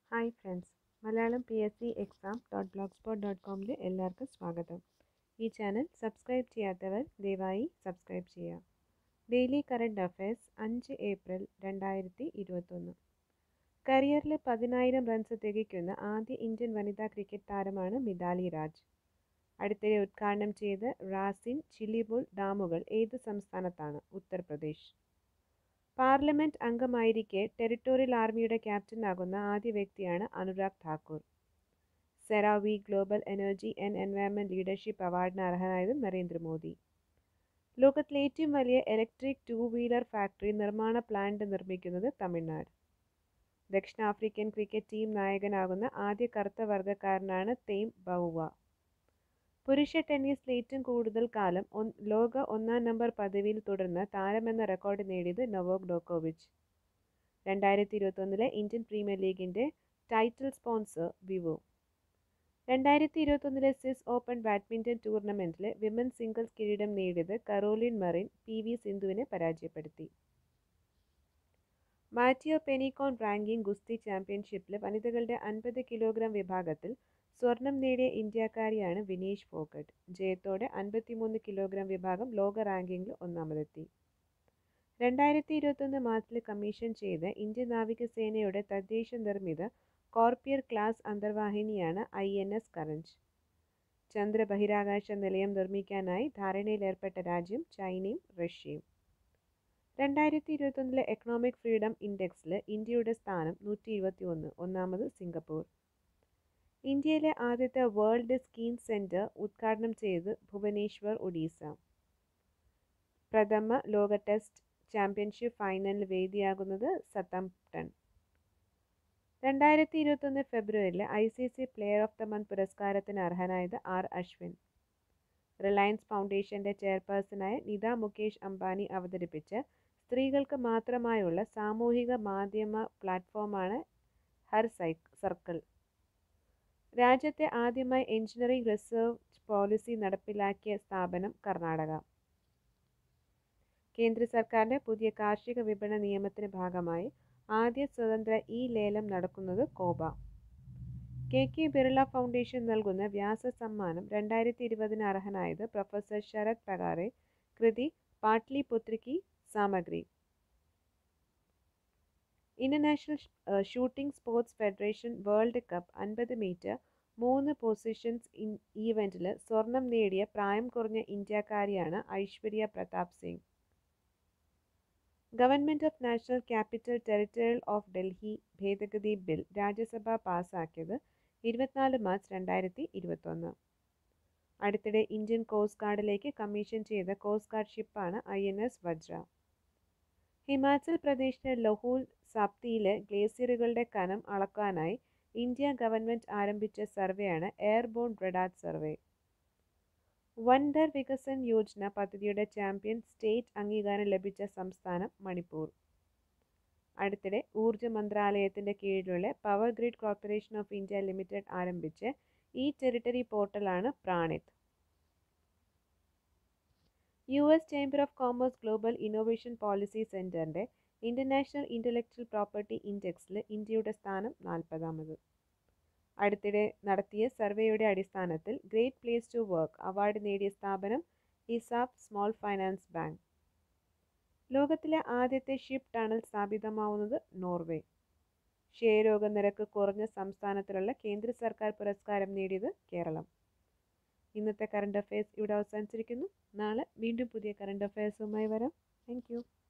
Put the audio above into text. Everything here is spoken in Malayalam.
hi friends Malayalam P S C exam dot blog spot dot കോമിൽ എല്ലാവർക്കും സ്വാഗതം ഈ ചാനൽ സബ്സ്ക്രൈബ് ചെയ്യാത്തവർ ദയവായി സബ്സ്ക്രൈബ് ചെയ്യുക ഡെയിലി കറണ്ട് അഫയേഴ്സ് അഞ്ച് ഏപ്രിൽ രണ്ടായിരത്തി ഇരുപത്തൊന്ന് കരിയറിൽ പതിനായിരം റൺസ് തികയ്ക്കുന്ന ആദ്യ ഇന്ത്യൻ വനിതാ ക്രിക്കറ്റ് താരമാണ് മിതാലി രാജ് അടുത്തിടെ ഉദ്ഘാടനം ചെയ്ത റാസിൻ ചിലിബുൾ ഡാമുകൾ ഏത് സംസ്ഥാനത്താണ് ഉത്തർപ്രദേശ് പാർലമെന്റ് അംഗമായിരിക്കെ ടെറിട്ടോറിയൽ ആർമിയുടെ ക്യാപ്റ്റനാകുന്ന ആദ്യ വ്യക്തിയാണ് Anurag Thakur CERAWeek global energy and environment leadership അവാർഡിന് അർഹനായത് നരേന്ദ്രമോദി ലോകത്തിലെ ഏറ്റവും വലിയ ഇലക്ട്രിക് ടൂ വീലർ ഫാക്ടറി നിർമ്മാണ പ്ലാന്റ് നിർമ്മിക്കുന്നത് തമിഴ്നാട് ദക്ഷിണാഫ്രിക്കൻ ക്രിക്കറ്റ് ടീം നായകനാകുന്ന ആദ്യ കറുത്ത വർഗ്ഗക്കാരനാണ് തെയിം ബൗവ പുരുഷ ടെന്നീസിൽ ഏറ്റവും കൂടുതൽ കാലം ലോക ഒന്നാം നമ്പർ പദവിയിൽ തുടർന്ന് താരമെന്ന റെക്കോർഡ് നേടിയത് നൊവോക് ഡോക്കോവിച്ച് രണ്ടായിരത്തി ഇരുപത്തൊന്നിലെ ഇന്ത്യൻ പ്രീമിയർ ലീഗിൻ്റെ ടൈറ്റിൽ സ്പോൺസർ വിവോ രണ്ടായിരത്തി ഇരുപത്തൊന്നിലെ സ്വിസ് ഓപ്പൺ ബാഡ്മിൻ്റൺ ടൂർണമെൻറ്റിൽ വിമൻ സിംഗിൾസ് കിരീടം നേടിയത് കറോലിൻ മറിൻ പി വി സിന്ധുവിനെ പരാജയപ്പെടുത്തി മാറ്റിയോ പെനിക്കോൺ റാങ്കിംഗ് ഗുസ്തി ചാമ്പ്യൻഷിപ്പിൽ വനിതകളുടെ അൻപത് കിലോഗ്രാം വിഭാഗത്തിൽ സ്വർണം നേടിയ ഇന്ത്യക്കാരിയാണ് വിനീഷ് ഫോഗട്ട് ജയത്തോടെ അൻപത്തിമൂന്ന് കിലോഗ്രാം വിഭാഗം ലോക റാങ്കിങ്ങിൽ ഒന്നാമതെത്തി രണ്ടായിരത്തി ഇരുപത്തൊന്ന് മാർച്ചിൽ കമ്മീഷൻ ചെയ്ത ഇന്ത്യൻ നാവികസേനയുടെ തദ്ദേശ നിർമ്മിത കോർപ്പിയർ ക്ലാസ് അന്തർവാഹിനിയാണ് ഐ എൻ എസ് കറഞ്ച് ചന്ദ്ര ബഹിരാകാശ നിലയം നിർമ്മിക്കാനായി ധാരണയിലേർപ്പെട്ട രാജ്യം ചൈനയും റഷ്യയും രണ്ടായിരത്തി ഇരുപത്തൊന്നിലെ എക്കണോമിക് ഫ്രീഡം ഇൻഡെക്സിൽ ഇന്ത്യയുടെ സ്ഥാനം നൂറ്റി ഇരുപത്തി ഒന്ന് ഒന്നാമത് സിംഗപ്പൂർ ഇന്ത്യയിലെ ആദ്യത്തെ വേൾഡ് സ്കീൻ സെൻറ്റർ ഉദ്ഘാടനം ചെയ്ത് ഭുവനേശ്വർ ഒഡീസ പ്രഥമ ലോക ടെസ്റ്റ് ചാമ്പ്യൻഷിപ്പ് ഫൈനലിൽ വേദിയാകുന്നത് സത്തംപ്ടൺ രണ്ടായിരത്തി ഇരുപത്തൊന്ന് ഫെബ്രുവരിയിൽ I C C player of the month പുരസ്കാരത്തിന് അർഹനായത് ആർ അശ്വിൻ റിലയൻസ് ഫൗണ്ടേഷന്റെ ചെയർപേഴ്സണായ നിത മുകേഷ് അംബാനി അവതരിപ്പിച്ച സ്ത്രീകൾക്ക് മാത്രമായുള്ള സാമൂഹിക മാധ്യമ പ്ലാറ്റ്ഫോമാണ് ഹർ സർക്കിൾ രാജ്യത്തെ ആദ്യമായി എഞ്ചിനീയറിംഗ് റിസർച്ച് പോളിസി നടപ്പിലാക്കിയ സ്ഥാപനം കർണാടക കേന്ദ്ര സർക്കാരിന്റെ പുതിയ കാർഷിക വിപണന നിയമത്തിന്റെ ഭാഗമായി ആദ്യ സ്വതന്ത്ര ഇ ലേലം നടക്കുന്നത് കോബ കെ കെ ബിർള ഫൗണ്ടേഷൻ നൽകുന്ന വ്യാസ സമ്മാനം രണ്ടായിരത്തി ഇരുപതിന് അർഹനായത് പ്രൊഫസർ ശരത് പകാറെ കൃതി പാട്ലിപുത്രിക്ക് സാമഗ്രി international shooting sports federation world cup അൻപത് മീറ്റർ മൂന്ന് പൊസിഷൻസ് ഇൻ ഈവൻറ്റിൽ സ്വർണം നേടിയ പ്രായം കുറഞ്ഞ ഇന്ത്യക്കാരിയാണ് Aishwarya Pratap Singh government of national capital territorial of Delhi ഭേദഗതി ബിൽ രാജ്യസഭ പാസാക്കിയത് ഇരുപത്തിനാല് മാർച്ച് രണ്ടായിരത്തി ഇരുപത്തൊന്ന് അടുത്തിടെ ഇന്ത്യൻ കോസ്റ്റ് ഗാർഡിലേക്ക് കമ്മീഷൻ ചെയ്ത കോസ്റ്റ് ഗാർഡ് ഷിപ്പാണ് I N S Vajra Himachal പ്രദേശിലെ ലഹൂൽ സാപ്തിയിലെ ഗ്ലേസിയറുകളുടെ കനം അളക്കാനായി ഇന്ത്യ ഗവൺമെൻറ് ആരംഭിച്ച സർവേയാണ് airborne radar survey Vandhan Vikas Yojana പദ്ധതിയുടെ ചാമ്പ്യൻ സ്റ്റേറ്റ് അംഗീകാരം ലഭിച്ച സംസ്ഥാനം മണിപ്പൂർ അടുത്തിടെ ഊർജ മന്ത്രാലയത്തിന്റെ കീഴിലുള്ള power grid corporation of India limited ആരംഭിച്ച ഈ ടെറിട്ടറി പോർട്ടലാണ് Pranit U S chamber of commerce global innovation policy സെന്ററിന്റെ ഇന്റർനാഷണൽ ഇന്റലക്ച്വൽ പ്രോപ്പർട്ടി ഇൻഡെക്സിൽ ഇന്ത്യയുടെ സ്ഥാനം നാൽപ്പതാമത് അടുത്തിടെ നടത്തിയ സർവേയുടെ അടിസ്ഥാനത്തിൽ great place to work award നേടിയ സ്ഥാപനം ഇസാഫ് സ്മോൾ ഫൈനാൻസ് ബാങ്ക് ലോകത്തിലെ ആദ്യത്തെ ഷിപ്പ് ടണൽ സ്ഥാപിതമാവുന്നത് നോർവേ ക്ഷയരോഗ നിരക്ക് കുറഞ്ഞ സംസ്ഥാനത്തിലുള്ള കേന്ദ്ര സർക്കാർ പുരസ്കാരം നേടിയത് കേരളം ഇന്നത്തെ കറണ്ട് അഫയേഴ്സ് ഇവിടെ അവസാനിച്ചിരിക്കുന്നു നാളെ വീണ്ടും പുതിയ കറണ്ട് അഫയേഴ്സുമായി വരാം താങ്ക്